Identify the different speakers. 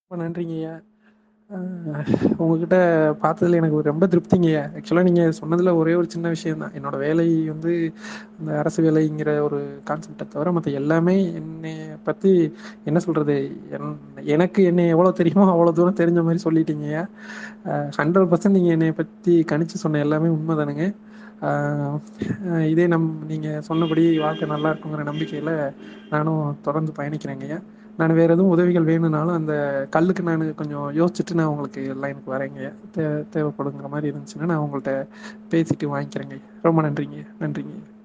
Speaker 1: ரொம்ப நன்றிங்கய்யா உங்ககிட்ட பார்த்ததுல எனக்கு ரொம்ப திருப்திங்கய்யா ஆக்சுவலாக நீங்கள் சொன்னதில் ஒரே ஒரு சின்ன விஷயம் தான் என்னோடய வேலை வந்து இந்த அரசு வேலைங்கிற ஒரு கான்செப்டை தவிர மற்ற எல்லாமே என்னை பற்றி என்ன சொல்கிறது என் எனக்கு என்னை எவ்வளோ தெரியுமோ அவ்வளோ தூரம் தெரிஞ்ச மாதிரி சொல்லிட்டீங்கய்யா ஹண்ட்ரட் பர்சன்ட் நீங்கள் என்னை பற்றி கணிச்சு சொன்ன எல்லாமே உண்மை தானுங்க இதே நம் நீங்கள் சொன்னபடி வாழ்க்கை நல்லா இருக்குங்கிற நம்பிக்கையில் நானும் தொடர்ந்து பயணிக்கிறேங்கய்யா நான் வேறு எதுவும் உதவிகள் வேணும்னாலும் அந்த கல்லுக்கு நான் கொஞ்சம் யோசிச்சுட்டு நான் உங்களுக்கு லைனுக்கு வரேங்க தே தேவைப்படுங்கிற மாதிரி இருந்துச்சுன்னா நான் உங்கள்கிட்ட பேசிட்டு வாங்கிக்கிறேங்க ரொம்ப நன்றிங்க நன்றிங்க